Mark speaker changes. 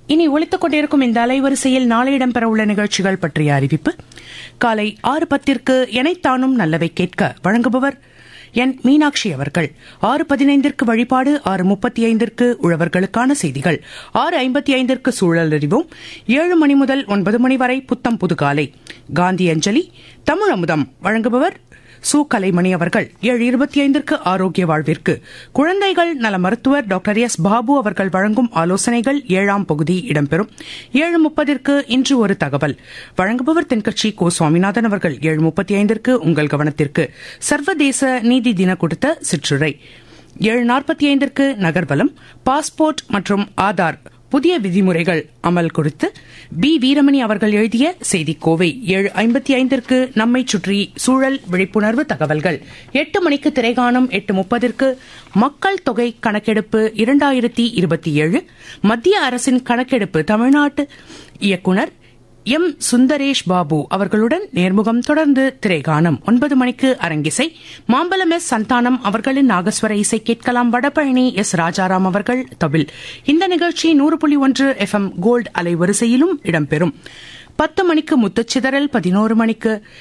Speaker 1: இனி ஒலித்துக் கொண்டிருக்கும் இந்த அலைவரிசையில் நாளை இடம்பெறவுள்ள நிகழ்ச்சிகள் பற்றிய அறிவிப்பு காலை ஆறு பத்திற்கு எனைத்தானும் நல்லவை கேட்க வழங்குபவர் என் மீனாட்சி அவர்கள் ஆறு பதினைந்திற்கு வழிபாடு ஆறு முப்பத்தி ஐந்திற்கு உழவர்களுக்கான செய்திகள் ஆறு ஐம்பத்தி ஐந்திற்கு சூழல் அறிவோம் ஏழு மணி முதல் ஒன்பது மணி வரை புத்தம் புதுகாலை காந்தி அஞ்சலி தமிழ் அமுதம் வழங்குபவர் சு கலைமணி அவர்கள் ஏழு இருபத்தி ஐந்திற்கு ஆரோக்கிய வாழ்விற்கு குழந்தைகள் நல மருத்துவர் டாக்டர் எஸ் பாபு அவர்கள் வழங்கும் ஆலோசனைகள் ஏழாம் பகுதி இடம்பெறும் ஏழு முப்பதிற்கு இன்று ஒரு தகவல் வழங்குபவர் தென்கட்சி கோ சுவாமிநாதன் அவர்கள் ஏழு முப்பத்தி ஐந்திற்கு உங்கள் கவனத்திற்கு சர்வதேச நீதி தின கொடுத்த சிற்றுரை ஏழு நாற்பத்தி ஐந்திற்கு நகர்வலம் பாஸ்போர்ட் மற்றும் ஆதார் புதிய விதிமுறைகள் அமல் குறித்து பி வீரமணி அவர்கள் எழுதிய செய்திக்கோவை ஏழு ஐம்பத்தி ஐந்திற்கு நம்மை சுற்றி சூழல் விழிப்புணர்வு தகவல்கள் எட்டு மணிக்கு திரைகாணம் எட்டு முப்பதிற்கு மக்கள் தொகை கணக்கெடுப்பு இரண்டாயிரத்தி இருபத்தி ஏழு மத்திய அரசின் கணக்கெடுப்பு தமிழ்நாட்டு இயக்குநர் எம் சுந்தரேஷ் பாபு அவர்களுடன் நேர்முகம் தொடர்ந்து திரைகாணம் ஒன்பது மணிக்கு அரங்கிசை மாம்பலம் எஸ் சந்தானம் அவர்களின் நாகஸ்வர இசை கேட்கலாம் வடபழனி எஸ் ராஜாராம் அவர்கள் தபில் இந்த நிகழ்ச்சி நூறு புள்ளி ஒன்று எஃப் எம் கோல்டு அலைவரிசையிலும் இடம்பெறும் பத்து மணிக்கு முத்துச்சிதறல் பதினோரு மணிக்கு